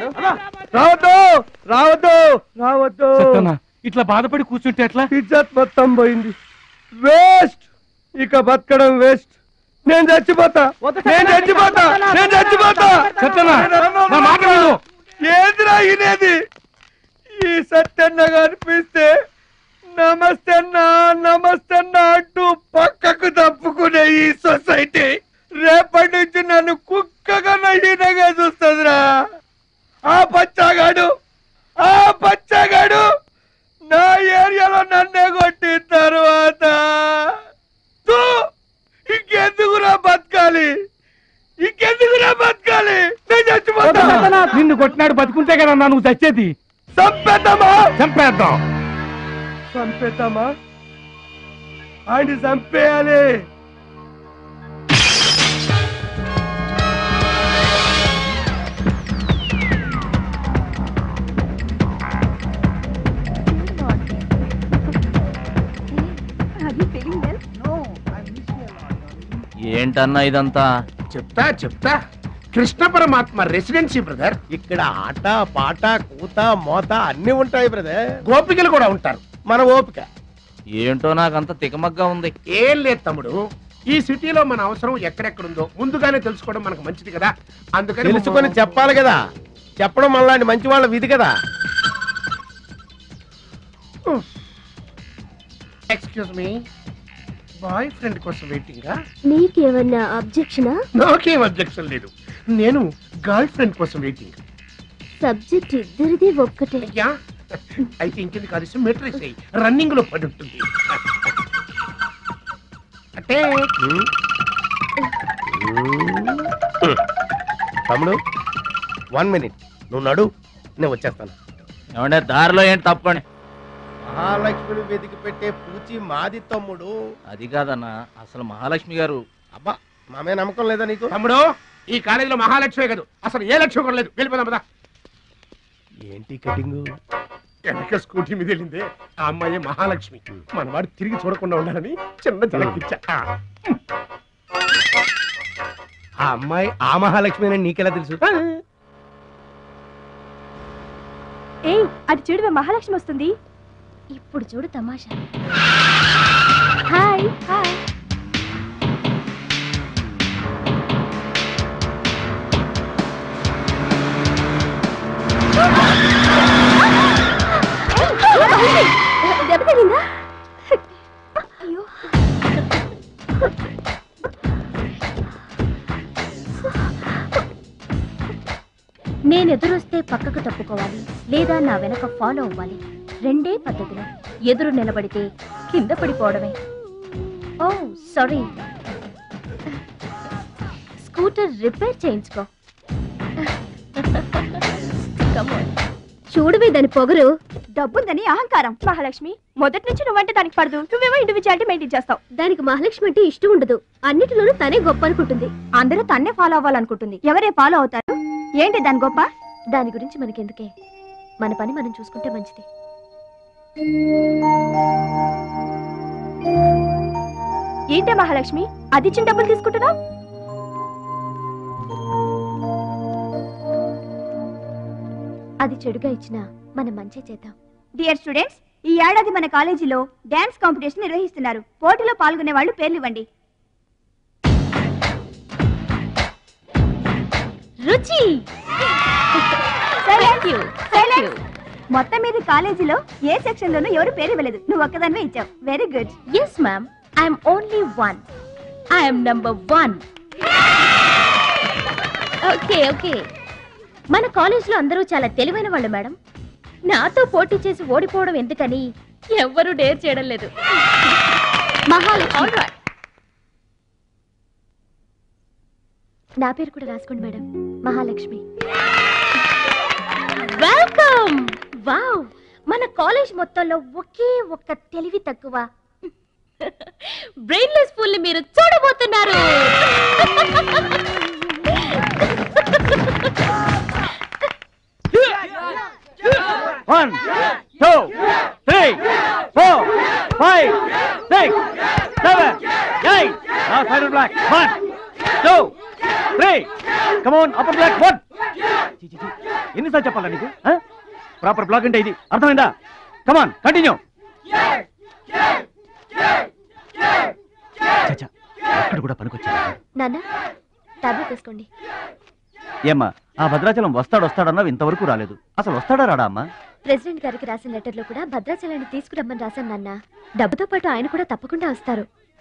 రావద్దు రావద్దు రావద్దు సత్యనా ఇట్లా బాధపడి కూర్చుంటే ఎట్లా ఇజ్జత్ మొత్తం పోయింది వేస్ట్ ఇక బతకడం వేస్ట్ నేను చచ్చిపోతా నేను చచ్చిపోతా నేను చచ్చిపోతా సత్యనా నా మాట విను ఏందిరా ఇనేది ఈ సత్యన్న కనిపిస్తే నమస్తే అన్న నమస్తే అన్న అంటూ పక్కకు తప్పుకునే ఈ సొసైటీ రేపటి నుంచి నన్ను కుక్కగా నయ్యనగా చూస్తుందిరా ఆ పచ్చగాడు ఆ పచ్చగాడు నా ఏరియాలో నన్నే కొట్టిన తర్వాత తూ, ఇంకెందుకురా బతకాలి ఇంకెందుకురా బతకాలి నేను చచ్చిపోతా నిన్ను కొట్టినాడు బతుకుంటే కదా నువ్వు చచ్చేది చంపేద్దామా చంపేద్దాం చంపేద్దామా ఆయన చంపేయాలి ఏంటన్నా ఇదంతా చెప్తా చెప్తా కృష్ణ పరమాత్మ రెసిడెన్సీ బ్రదర్ ఇక్కడ ఆట పాట కూత మోత అన్ని ఉంటాయి బ్రదర్ గోపికలు కూడా ఉంటారు మన ఓపిక ఏంటో నాకంత తికమగ్గా ఉంది ఏం లేదు తమ్ముడు ఈ సిటీలో మన అవసరం ఎక్కడెక్కడుందో ముందుగానే తెలుసుకోవడం మనకు మంచిది కదా అందుకని తెలుసుకొని చెప్పాలి కదా చెప్పడం మళ్ళీ మంచి వాళ్ళ విధి కదా ఎక్స్క్యూజ్ మీ బాయ్ ఫ్రెండ్ కోసం వెయిటింగా నీకేమన్నా అబ్జెక్షనా నాకేం అబ్జెక్షన్ లేదు నేను గర్ల్ ఫ్రెండ్ కోసం వెయిటింగ్ సబ్జెక్ట్ ఇద్దరిది ఒక్కటే అయ్యా అయితే ఇంకెందుకు కలిసి మెట్రిక్స్ అయ్యి రన్నింగ్ లో పడి ఉంటుంది అంటే తమ్ముడు వన్ మినిట్ నువ్వు నడు నేను వచ్చేస్తాను ఏమంటే దారిలో ఏంటి తప్పండి మహాలక్ష్మిని వెతికి పెట్టే పూచి మాది తమ్ముడు అది కాదన్నా అసలు మహాలక్ష్మి గారు అబ్బా మామే నమ్మకం లేదా నీకు తమ్ముడు ఈ కాలేజీలో మహాలక్ష్మే కాదు అసలు ఏ లక్ష్యం కూడా లేదు వెళ్ళిపోదాం పదా ఏంటి కటింగ్ వెనక స్కూటీ మీద వెళ్ళిందే ఆ అమ్మాయి మహాలక్ష్మి మనవాడు తిరిగి చూడకుండా ఉండాలని చిన్న జలకిచ్చా ఆ అమ్మాయి ఆ మహాలక్ష్మి అని నీకెలా తెలుసు ఏయ్ అటు చూడు మహాలక్ష్మి వస్తుంది ఇప్పుడు చూడు తమాషా హాయ్ హాయ్ దెబ్బ తగిలిందా అయ్యో నేను ఎదురొస్తే పక్కకు తప్పుకోవాలి లేదా నా వెనక ఫాలో అవ్వాలి రెండే పద్ధతులు ఎదురు నిలబడితే కింద పడిపోవడమే ఓ సారీ స్కూటర్ రిపేర్ చేయించుకో చూడవే దాని పొగరు డబ్బుందని అహంకారం మహాలక్ష్మి మొదటి నుంచి నువ్వంటే దానికి పడదు నువ్వేమో ఇండివిజువాలిటీ మెయింటైన్ చేస్తావు దానికి మహాలక్ష్మి అంటే ఇష్టం ఉండదు అన్నిటిలోనూ తనే గొప్ప అనుకుంటుంది అందరూ తన్నే ఫాలో అవ్వాలనుకుంటుంది ఎవరే ఫాలో అవుతారు ఏంటి దాని గొప్ప దాని గురించి మనకెందుకే మన పని మనం చూసుకుంటే మంచిది ఏంటే మహాలక్ష్మి అది ఇచ్చిన డబ్బులు తీసుకుంటున్నావు అది చెడుగా ఇచ్చినా మనం మంచి చేద్దాం డియర్ స్టూడెంట్స్ ఈ ఏడాది మన కాలేజీలో డాన్స్ కాంపిటీషన్ నిర్వహిస్తున్నారు పోటీలో పాల్గొనే వాళ్ళు పేర్లు ఇవ్వండి రుచి Silence. Silence. మొత్తం మీద కాలేజీలో ఏ సెక్షన్ లోనూ ఎవరు పేరు ఇవ్వలేదు నువ్వు ఒక్కదానివే ఇచ్చావు very good yes ma'am I'm only one I'm number one okay okay మన కాలేజ్లో అందరూ చాలా తెలివైన వాళ్ళు మేడం నాతో పోటీ చేసి ఓడిపోవడం ఎందుకని ఎవ్వరూ డేర్ చేయడం లేదు మహాలక్ష్మి నా పేరు కూడా రాసుకోండి మేడం మహాలక్ష్మి వెల్కమ్ వావ్ మన కాలేజ్ మొత్తంలో ఒకే ఒక్క తెలివి తక్కువ బ్రెయిన్లెస్ ఫుల్ మీరు చూడబోతున్నారు one two three four five six seven eight నా side block one two three come on upper block one చి, చి. ఎన్నిసార్లు చెప్పాలా నీకు ప్రాపర్ బ్లాక్ అంటే ఇది అర్థమైందా కమాన్ కంటిన్యూ అక్కడ కూడా పనికొచ్చాడు నాన్న టాబ్లెట్ వేసుకోండి ఏమ్మా ఆ భద్రాచలం వస్తాడు వస్తాడన్నావు ఇంతవరకు రాలేదు అసలు వస్తాడా రాడా అమ్మా ప్రెసిడెంట్ గారికి రాసిన లెటర్లో కూడా భద్రాచలాన్ని తీసుకురమ్మని రాశాను నాన్న డబ్బుతో పాటు ఆయన కూడా తప్పకుండా వస్తారు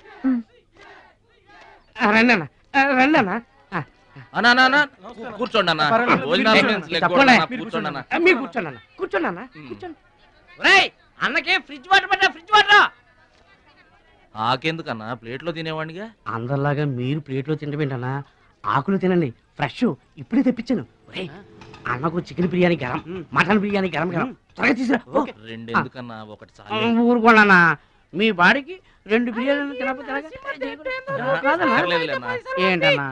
రండి అన్న రండి అన్న అన్నా, అన్నా, అన్నా, కూ- కూర్చోండి అన్న పర్వాలేదు. భోజనాలు మీరు మేము select చెప్పండి. అన్నా, కూర్చోండి అన్న మీరు కూర్చోండి అన్న కూర్చోండి అన్న ఉమ్. కూర్చోండి అన్నకే ఫ్రిడ్జ్ వాటర్ పట్టా ఫ్రిడ్జ్ వాటర్ ఆకెందుకన్నా ప్లేట్లో తినేవాడిగా అందరిలాగా మీరు ప్లేట్లో తినబెంటన్నా ఆకులు తినండి ఫ్రెష్ ఇప్పుడే తెప్పించాను ఒరేయ్, అన్నకు చికెన్ బిర్యానీ గరం మటన్ బిర్యానీ గరం గరం త్వరగా తీసుకురా ఓకే రెండు ఎందుకన్నా ఒకటి చాలు ఊరుకోండి మీ బాడీకి రెండు బిర్యానీలు తినకపోతే ఎలాగా? కాదన్నా? పర్లేదులే అన్నా. ఏంటన్నా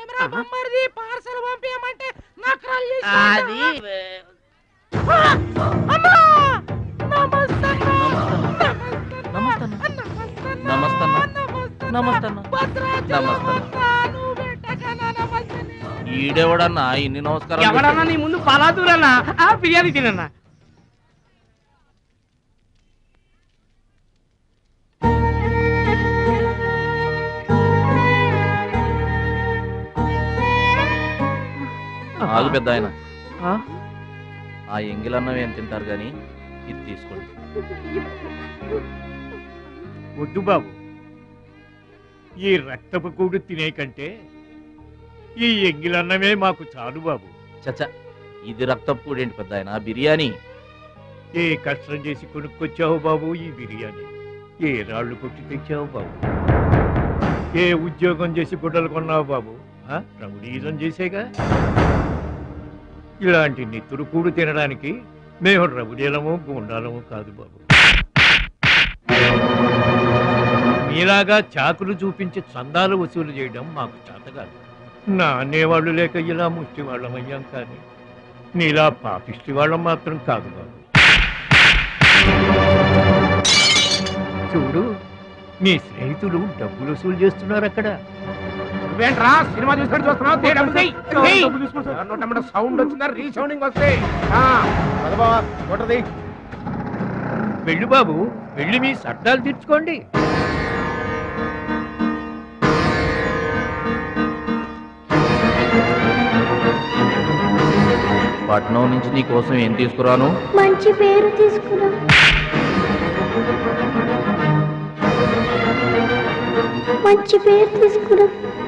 అది నమస్తే నమస్తే నమస్తే నమస్తే ఈడెవడన్నా ఇన్ని నమస్కారాలు ఎవడన్నా నీ ముందు పలాదూరన్నా ఆ బిర్యానీ తినన్నా ఆగు పెద్ద ఆయన ఆ? ఆ ఎంగిలన్నం ఏం తింటారు గాని ఇది తీసుకోండి వద్దు బాబు ఈ రక్తపు కూడు తినే కంటే ఈ ఎంగిలన్నమే మాకు చాలు బాబు చచ్చా ఇది రక్తపు కూడేంటి పెద్ద ఆయన బిర్యానీ ఏ కష్టం చేసి కొనుక్కొచ్చావు బాబు ఈ బిర్యానీ ఏ రాళ్ళు కొట్టి తెచ్చావు బాబు ఏ ఉద్యోగం చేసి గుడ్డలు కొన్నావు బాబు ఆ? రౌడీజం చేసేగా ఇలాంటి నెత్తురు కూడు తినడానికి మేము రౌడీలము గుండాలము కాదు బాబు మీలాగా చాకులు చూపించి చందాలు వసూలు చేయడం మాకు చేత కాదు నా అనేవాళ్ళు లేక ఇలా ముష్టి వాళ్ళం అయ్యాం కానీ నీలా పాపిష్టి వాళ్ళం మాత్రం కాదు బాబు చూడు నీ స్నేహితులు డబ్బులు వసూలు చేస్తున్నారు అక్కడ నువ్వేంట్రా సినిమా చూసినట్టు చూస్తున్నావు తే డబ్బు తెయ్. తెయ్. నోట నమ్మట సౌండ్ వచ్చిందా రీసౌండింగ్ వస్తే ఆ, పద బావా, నోట తెయ్. వెళ్ళు బాబు వెళ్ళి మీ సర్దాలు తీర్చుకోండి పట్నం నుంచి నీ కోసం ఏం తీసుకురాను మంచి పేరు తీసుకురా మంచి పేరు తీసుకురా